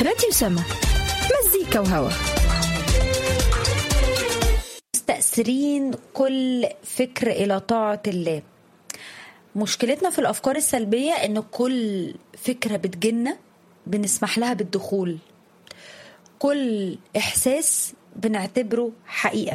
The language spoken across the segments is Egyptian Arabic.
راديو سما مزيكا وهوا مستأثرين كل فكر إلى طاعة الله مشكلتنا في الأفكار السلبية إن كل فكرة بتجينا بنسمح لها بالدخول كل إحساس بنعتبره حقيقة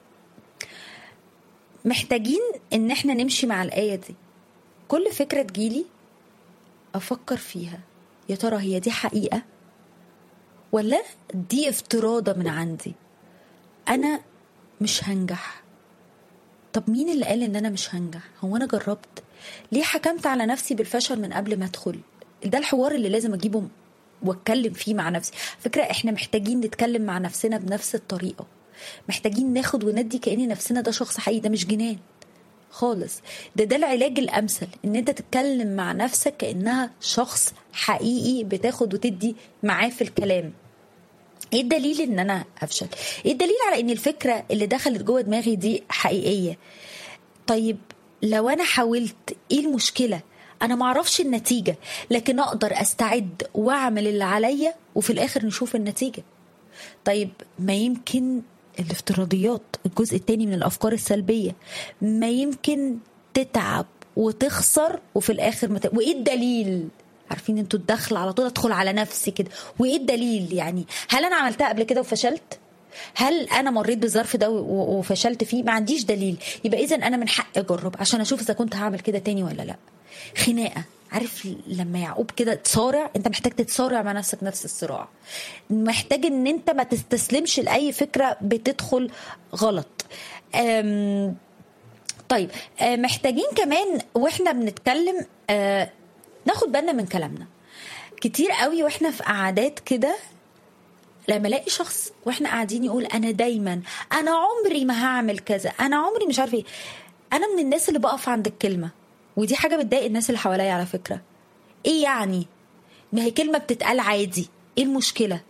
محتاجين إن احنا نمشي مع الآية دي كل فكرة تجيلي أفكر فيها يا ترى هي دي حقيقة ولا دي افتراضة من عندي أنا مش هنجح طب مين اللي قال ان انا مش هنجح هو انا جربت ليه حكمت على نفسي بالفشل من قبل ما ادخل ده الحوار اللي لازم اجيبه واتكلم فيه مع نفسي فكرة احنا محتاجين نتكلم مع نفسنا بنفس الطريقة محتاجين ناخد وندي كأن نفسنا ده شخص حقيقي ده مش جنان خالص ده ده العلاج الامثل ان انت تتكلم مع نفسك كانها شخص حقيقي بتاخد وتدي معاه في الكلام ايه الدليل ان انا افشل ايه الدليل على ان الفكره اللي دخلت جوه دماغي دي حقيقيه طيب لو انا حاولت ايه المشكله انا معرفش النتيجه لكن اقدر استعد واعمل اللي عليا وفي الاخر نشوف النتيجه طيب ما يمكن الافتراضيات الجزء التاني من الافكار السلبيه ما يمكن تتعب وتخسر وفي الاخر مت... وايه الدليل عارفين انتوا الدخل على طول ادخل على نفسي كده وايه الدليل يعني هل انا عملتها قبل كده وفشلت هل انا مريت بالظرف ده وفشلت فيه ما عنديش دليل يبقى اذا انا من حقي اجرب عشان اشوف اذا كنت هعمل كده تاني ولا لا خناقه عارف لما يعقوب كده تصارع انت محتاج تتصارع مع نفسك نفس الصراع محتاج ان انت ما تستسلمش لاي فكره بتدخل غلط أم طيب محتاجين كمان واحنا بنتكلم أه ناخد بالنا من كلامنا كتير قوي واحنا في قعدات كده لما الاقي شخص واحنا قاعدين يقول انا دايما انا عمري ما هعمل كذا انا عمري مش عارفه ايه انا من الناس اللي بقف عند الكلمه ودي حاجه بتضايق الناس اللي حواليا على فكره ايه يعني ما هي كلمه بتتقال عادي ايه المشكله